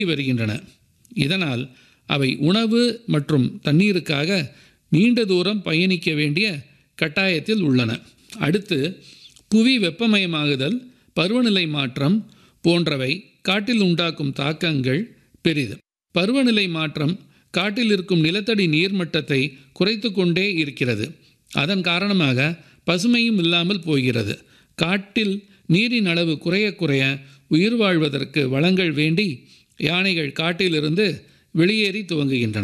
வருகின்றன இதனால் அவை உணவு மற்றும் தண்ணீருக்காக நீண்ட தூரம் பயணிக்க வேண்டிய கட்டாயத்தில் உள்ளன அடுத்து புவி வெப்பமயமாகுதல் பருவநிலை மாற்றம் போன்றவை காட்டில் உண்டாக்கும் தாக்கங்கள் பெரிது பருவநிலை மாற்றம் காட்டில் இருக்கும் நிலத்தடி நீர்மட்டத்தை குறைத்து கொண்டே இருக்கிறது அதன் காரணமாக பசுமையும் இல்லாமல் போகிறது காட்டில் நீரின் அளவு குறைய குறைய உயிர் வாழ்வதற்கு வளங்கள் வேண்டி யானைகள் காட்டிலிருந்து வெளியேறி துவங்குகின்றன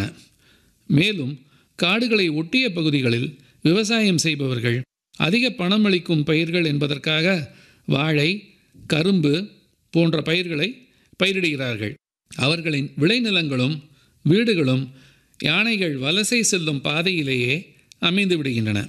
மேலும் காடுகளை ஒட்டிய பகுதிகளில் விவசாயம் செய்பவர்கள் அதிக பணமளிக்கும் பயிர்கள் என்பதற்காக வாழை கரும்பு போன்ற பயிர்களை பயிரிடுகிறார்கள் அவர்களின் விளைநிலங்களும் வீடுகளும் யானைகள் வலசை செல்லும் பாதையிலேயே அமைந்து விடுகின்றன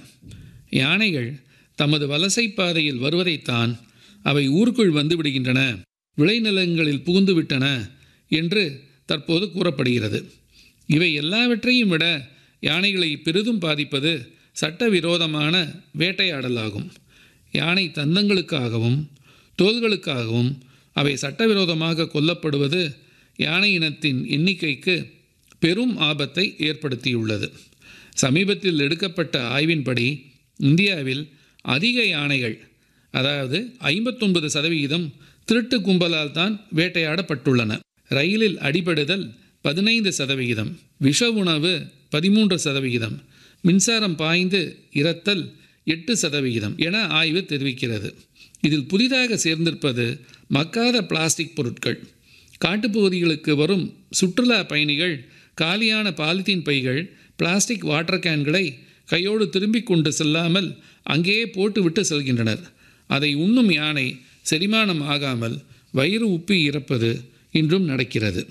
யானைகள் தமது வலசை பாதையில் வருவதைத்தான் அவை ஊருக்குள் வந்து விடுகின்றன விளைநிலங்களில் புகுந்து விட்டன என்று தற்போது கூறப்படுகிறது இவை எல்லாவற்றையும் விட யானைகளை பெரிதும் பாதிப்பது சட்டவிரோதமான வேட்டையாடலாகும் யானை தந்தங்களுக்காகவும் தோள்களுக்காகவும் அவை சட்டவிரோதமாக கொல்லப்படுவது யானை இனத்தின் எண்ணிக்கைக்கு பெரும் ஆபத்தை ஏற்படுத்தியுள்ளது சமீபத்தில் எடுக்கப்பட்ட ஆய்வின்படி இந்தியாவில் அதிக யானைகள் அதாவது ஐம்பத்தொன்பது சதவிகிதம் திருட்டு கும்பலால் தான் வேட்டையாடப்பட்டுள்ளன ரயிலில் அடிபடுதல் பதினைந்து சதவிகிதம் விஷ உணவு பதிமூன்று சதவிகிதம் மின்சாரம் பாய்ந்து இறத்தல் எட்டு சதவிகிதம் என ஆய்வு தெரிவிக்கிறது இதில் புதிதாக சேர்ந்திருப்பது மக்காத பிளாஸ்டிக் பொருட்கள் காட்டுப்பகுதிகளுக்கு வரும் சுற்றுலா பயணிகள் காலியான பாலித்தீன் பைகள் பிளாஸ்டிக் வாட்டர் கேன்களை கையோடு திரும்பிக் கொண்டு செல்லாமல் அங்கேயே போட்டுவிட்டு செல்கின்றனர் அதை உண்ணும் யானை செரிமானம் ஆகாமல் வயிறு உப்பி இறப்பது இன்றும் நடக்கிறது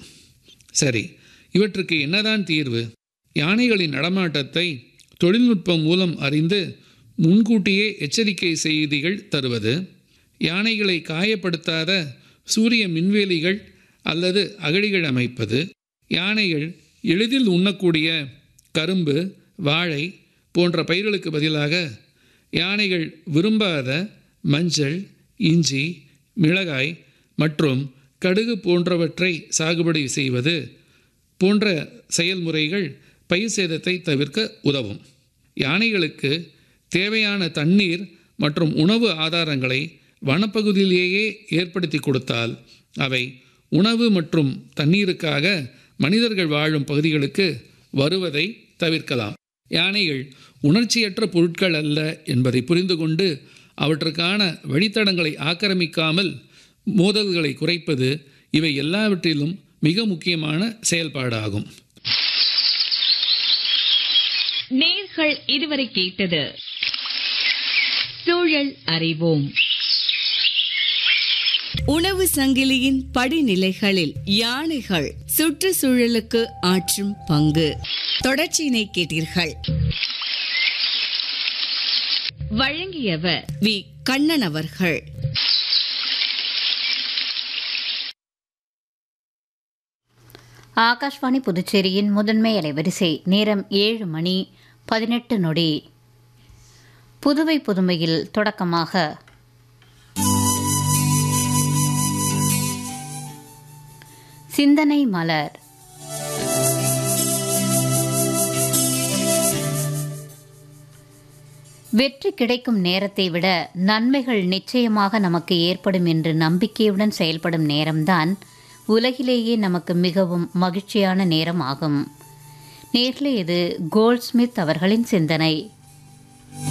சரி இவற்றுக்கு என்னதான் தீர்வு யானைகளின் நடமாட்டத்தை தொழில்நுட்பம் மூலம் அறிந்து முன்கூட்டியே எச்சரிக்கை செய்திகள் தருவது யானைகளை காயப்படுத்தாத சூரிய மின்வேலிகள் அல்லது அகழிகள் அமைப்பது யானைகள் எளிதில் உண்ணக்கூடிய கரும்பு வாழை போன்ற பயிர்களுக்கு பதிலாக யானைகள் விரும்பாத மஞ்சள் இஞ்சி மிளகாய் மற்றும் கடுகு போன்றவற்றை சாகுபடி செய்வது போன்ற செயல்முறைகள் பயிர் சேதத்தை தவிர்க்க உதவும் யானைகளுக்கு தேவையான தண்ணீர் மற்றும் உணவு ஆதாரங்களை வனப்பகுதியிலேயே ஏற்படுத்தி கொடுத்தால் அவை உணவு மற்றும் தண்ணீருக்காக மனிதர்கள் வாழும் பகுதிகளுக்கு வருவதை தவிர்க்கலாம் யானைகள் உணர்ச்சியற்ற பொருட்கள் அல்ல என்பதை புரிந்து கொண்டு அவற்றுக்கான வழித்தடங்களை ஆக்கிரமிக்காமல் மோதல்களை குறைப்பது இவை எல்லாவற்றிலும் மிக முக்கியமான செயல்பாடாகும் நேர்கள் இதுவரை கேட்டது சூழல் அறிவோம் உணவு சங்கிலியின் படிநிலைகளில் யானைகள் சுற்றுச்சூழலுக்கு ஆற்றும் பங்கு தொடர்ச்சியினை கேட்டீர்கள் வழங்கியவர் வி கண்ணன் அவர்கள் ஆகாஷ்வாணி புதுச்சேரியின் முதன்மை அலைவரிசை நேரம் ஏழு மணி பதினெட்டு நொடி புதுவை புதுமையில் தொடக்கமாக சிந்தனை மலர் வெற்றி கிடைக்கும் நேரத்தை விட நன்மைகள் நிச்சயமாக நமக்கு ஏற்படும் என்று நம்பிக்கையுடன் செயல்படும் நேரம்தான் உலகிலேயே நமக்கு மிகவும் மகிழ்ச்சியான நேரம் ஆகும் நேர்ல இது கோல்ட்ஸ்மித் அவர்களின் சிந்தனை